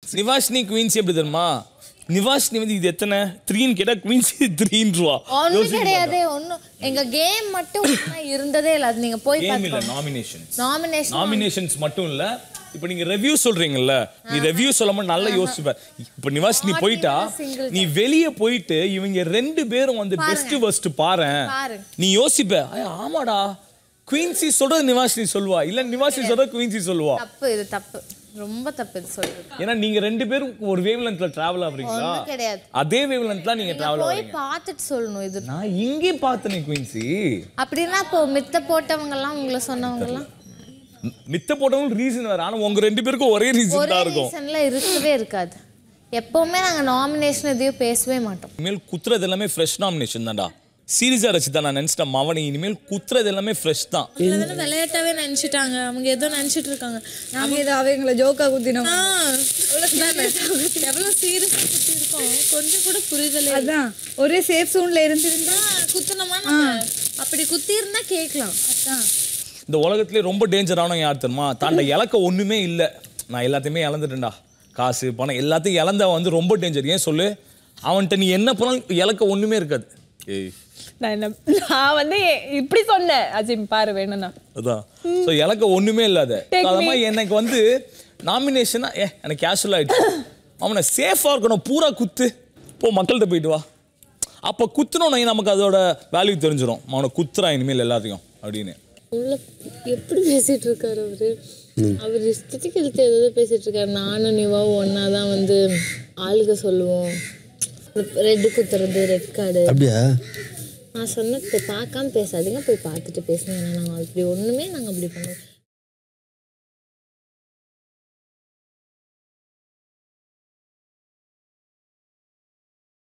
நிவாஷினி குயின்சி எப்படி தெரியுமா நிவாஷினி வந்து இது எத்தனை த்ரீன்னு கேட்டா குயின்சி த்ரீன்றுவா ஒன்றும் கிடையாது ஒன்றும் எங்க கேம் மட்டும் ஒண்ணா இருந்ததே இல்லை அது நீங்க போய் கேம் இல்ல பார்த்துக்கோங்க நாமினேஷன் நாமினேஷன் நாமினேஷன்ஸ் மட்டும் இல்ல இப்போ நீங்க ரிவ்யூ சொல்றீங்கல்ல நீ ரிவ்யூ சொல்லாம நல்லா யோசிப்ப இப்போ நிவாஸ் நீ போயிட்டா single நீ வெளிய போயிட்டு இவங்க ரெண்டு பேரும் வந்து பெஸ்ட் ஃபர்ஸ்ட் பாரு பாரு. நீ யோசிப்ப "ஐ, ஆமாடா குயின்சி சொல்றது நிவாஸ் நீ சொல்லுவா இல்ல நிவாஸ் சொல்றது குயின்சி சொல்லுவா தப்பு இது தப்பு ரொம்ப தப்பு இது சொல்றது ஏன்னா நீங்க ரெண்டு பேரும் ஒரு வேவ் லென்த்ல டிராவல் ஆகுறீங்களா ஒன்றும் கிடையாது அதே வேவ் லென்த்ல நீங்க டிராவல் போய் ஆகுறீங்க பார்த்துட்டு சொல்லணும் இது நான் இங்கே பார்த்தனே குயின்சி அப்படின்னா இப்போ மித்த போட்டவங்க எல்லாம் உங்களை சொன்னவங்க எல்லாம் மித்த போட்டவங்க ரீசன் வேற ஆனா உங்க ரெண்டு பேருக்கும் ஒரே ரீசன் ஒரே தான் இருக்கும் ரீசன்ல இருக்கவே இருக்காது எப்பவுமே நாங்க நாமினேஷன் எதையும் பேசவே மாட்டோம் இனிமேல் குத்துறது எல்லாமே ஃப்ரெஷ் நாமினேஷன் தான்டா சீரியஸா ரசிதா நான் நினைச்சிட்டேன் மவனி இனிமேல் குத்துறது எல்லாமே ஃப்ரெஷ் தான் அதெல்லாம் விளையாட்டாவே நினைச்சிட்டாங்க அவங்க ஏதோ நினைச்சிட்டு இருக்காங்க நாங்க ஏதோ அவங்கள ஜோக்கா குத்தினோம் ஆ, எவ்வளவு சீரியஸா குத்தி இருக்கோம் கொஞ்சம் கூட புரிதலே இல்ல. அதான் ஒரே சேஃப் சோன்ல இருந்திருந்தா ஆ, குத்துனோமா நம்ம? அப்படி குத்தி இருந்தா கேட்கலாம் அதான் இந்த உலகத்திலே ரொம்ப டேஞ்சரானவங்க யார் தெரியுமா தாண்ட இலக்க ஒண்ணுமே இல்லை நான் எல்லாத்தையுமே இழந்துட்டேன்டா காசு பணம் எல்லாத்தையும் இழந்தவன் வந்து ரொம்ப டேஞ்சர் ஏன் சொல்லு அவன்கிட்ட நீ என்ன பண்ணாலும் இலக்க ஒண்ணுமே இருக்காது ஏய் நான் என்ன நான் வந்து எ- இப்படி சொன்னேன் அஜிம் பாரு வேணும்னா அதான் ஸோ இலக்க ஒண்ணுமே இல்லாத Take அது me. மாதிரி எனக்கு வந்து நாமினேஷனா ஏ எனக்கு கேஷுவல் ஆயிடுச்சு அவனை சேஃபாக இருக்கணும் பூரா குத்து போ மக்கள்கிட்ட போயிட்டு வா அப்போ குத்துனோன்னே நமக்கு அதோட வேல்யூ தெரிஞ்சிடும் அவனை குத்துறான் இனிமேல் எல்லாத்தையும் அப்படின்னு உள்ள எப்படி பேசிட்டு இருக்காரு அவரு அவர் இஷ்டத்துக்கு இழுத்து ஏதாவது பேசிட்டு இருக்காரு நானும் நிவாவும் ஒன்னா தான் வந்து ஆளுக சொல்லுவோம் ரெட்டு குத்துறது ரெட் கார்டு அப்படியா நான் சொன்னது பார்க்காம பேசாதீங்க போய் பார்த்துட்டு பேசுங்க நாங்கள் அப்படி ஒண்ணுமே நாங்கள் அப்படி பண்ணுவோம்